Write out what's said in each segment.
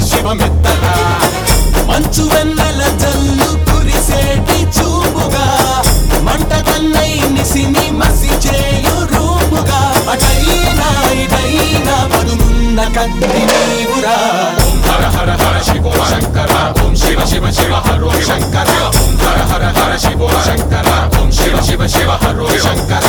శివమెత్తరా మంచు వెన్నెల జల్లు కురిసేటి చూపుగా మంట కన్నై నిసిని మసి చేయు రూపుగా అటైనా ఇటైనా పదునున్న కత్తి నీవురా ఓం హర హర హర శివో శంకర ఓం శివ శివ శివ హరో శంకర ఓం హర హర హర శివో శంకర ఓం శివ శివ శివ హరో శంకర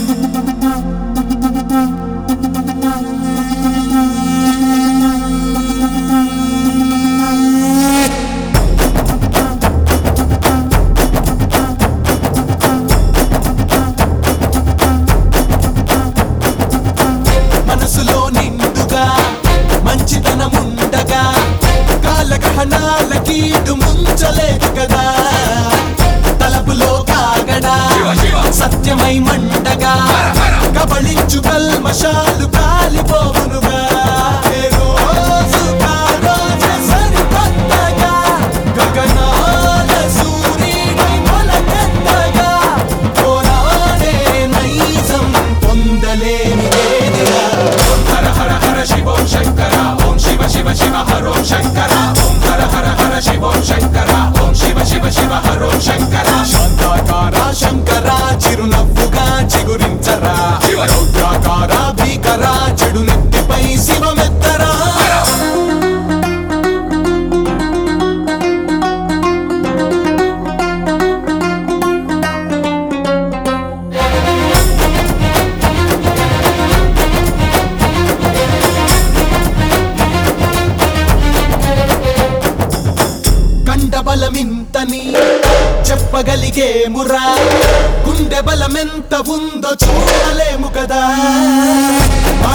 మనసులో నిండుగా మంచితనముండగా కాలగ్రహణాల కీడు ముంచలేదు కదా తలపులో కాగడా సత్యమై మండగా కబళించు కల్మషాలు కాలిపోవునుగా ఏ రోజు కారోజు సరికొత్తగా గగనాల సూర్యుడై మొలకెత్తగా పోరాడే నైజం పొందలేనిదేదిరా ఓం హర హర హర శివో శంకర ఓం శివ శివ శివ హరో శంకర ఓం హర హర హర శివో శంకర ఓం శివ శివ శివ హరో శంకర శాంతాకార శంకర చిరునవ్వుగా చిగురించరా శివ. రౌద్రాకార భీకర చెడు నెత్తిపై శివమెత్తరా కండ బలమింతని చెప్పగలిగేమురా గుండె బలమెంత ఉందో చూడలేము కదా